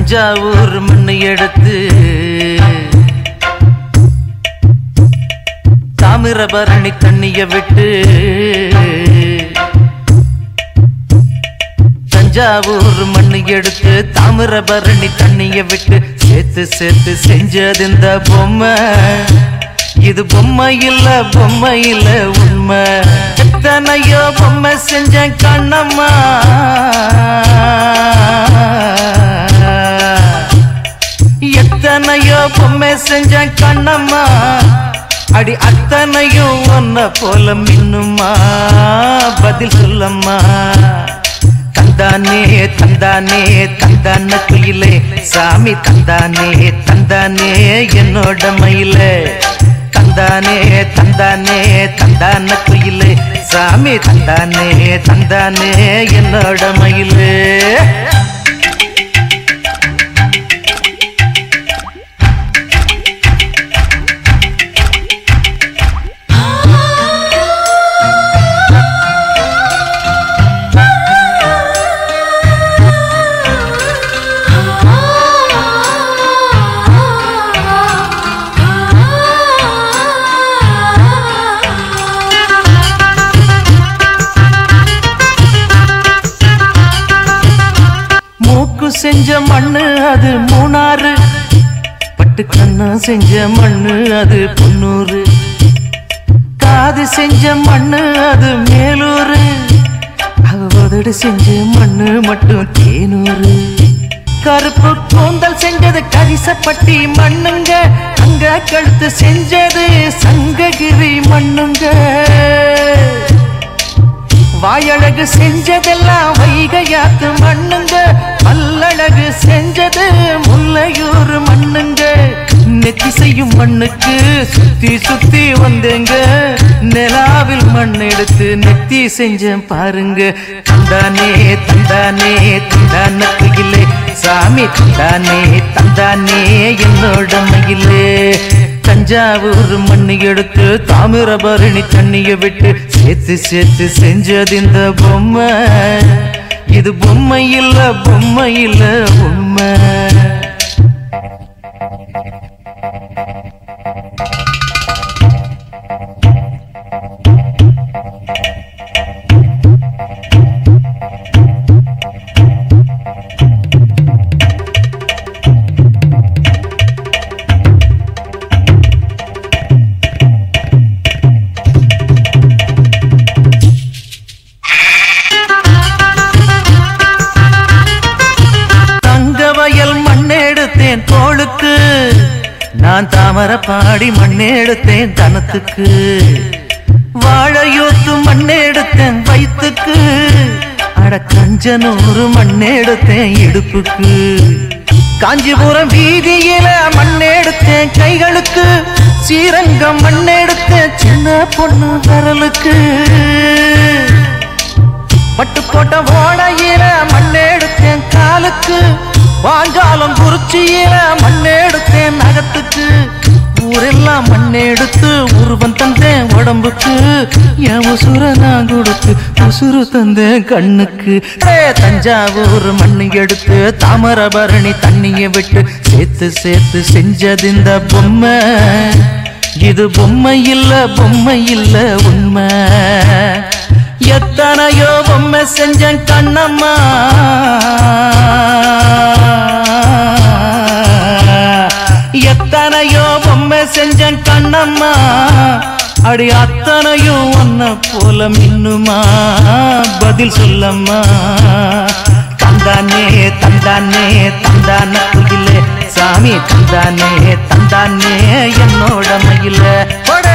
தஞ்சாவூர் மண்ணு எடுத்து தாமிரபரணி தண்ணிய விட்டு தஞ்சாவூர் மண்ணு எடுத்து தாமிரபரணி தண்ணிய விட்டு சேர்த்து சேர்த்து செஞ்சது இந்த பொம்மை இது பொம்மை இல்ல பொம்மை இல்ல உண்மை எத்தனையோ பொம்மை செஞ்ச கண்ணம்மா எத்தனையோ பொம்மை செஞ்ச கண்ணம்மா அடி அத்தனையும் ஒன்ன போல மின்னுமா பதில் சொல்லம்மா தந்தானே தந்தானே தந்தான குயிலே சாமி தந்தானே தந்தானே என்னோட மயிலே தந்தானே தந்தானே தந்தான குயிலே சாமி தந்தானே தந்தானே என்னோட மயிலே மூக்கு செஞ்ச மண்ணு அது மூணாறு பட்டு கண்ணா செஞ்ச மண்ணு அது பொன்னூறு காது செஞ்ச மண்ணு அது மேலூரு அவ உதடு செஞ்ச மண்ணு மட்டும் தேனூரு கருப்பு கூந்தல் செஞ்சது கரிசப்பட்டி மண்ணுங்க அங்க கழுத்து செஞ்சது சங்ககிரி மண்ணுங்க வாயழகு செஞ்சதெல்லாம் வைகையாத்து மண்ணுங்க பல்லழகு செஞ்சது முல்லையூர் மண்ணுங்க நெத்தி செய்யும் மண்ணுக்கு சுத்தி சுத்தி வந்தேங்க நிலாவில் மண் எடுத்து நெத்தி செஞ்சேன் பாருங்க தந்தானே தந்தானே தந்தான குயிலே சாமி தந்தானே தந்தானே என்னோட மயிலே தஞ்சாவூர் மண்ணு எடுத்து தாமிரபரணி தண்ணிய விட்டு சேர்த்து சேர்த்து செஞ்சது இந்த பொம்மை இது பொம்மை இல்ல பொம்மை இல்ல உண்மை தங்க வயல் மண்ணெடுத்தேன் தோளுக்கு நான் தாமர பாடி மண்ணெடுத்தேன் தனத்துக்கு வாழையூத்து மண்ணெடுத்தேன் வயிற்றுக்கு அட கஞ்சனூறு மண்ணெடுத்தேன் இடுப்புக்கு காஞ்சிபுரம் வீதியில மண்ணெடுத்தேன் கைகளுக்கு ஸ்ரீரங்கம் மண்ணெடுத்தேன் சின்ன பொண்ணு விரலுக்கு பட்டு போட்ட ஓடையில மண்ணெடுத்தேன் காலுக்கு வாஞ்சாலம் குறிச்சியில மண்ணெடுத்தேன் நகத்துக்கு ஊரெல்லாம் மண்ணெடுத்து உருவம் தந்தேன் உடம்புக்கு என் உசுர நான் கொடுத்து உசுறு தந்தேன் கண்ணுக்கு ஏ, தஞ்சாவூர் மண்ணு எடுத்து தாமரபரணி தண்ணிய விட்டு சேர்த்து சேர்த்து செஞ்சது இந்த பொம்மை இது பொம்மை இல்ல பொம்மை இல்ல உண்மை எத்தனையோ பொம்மை செஞ்சேன் கண்ணம்மா எத்தனையோ பொம்மை செஞ்சேன் கண்ணம்மா அடி அத்தனையும் ஒன்ன போல மின்னுமா பதில் சொல்லம்மா தந்தானே தந்தானே தந்தான குயிலே சாமி தந்தானே தந்தானே என்னோட மயில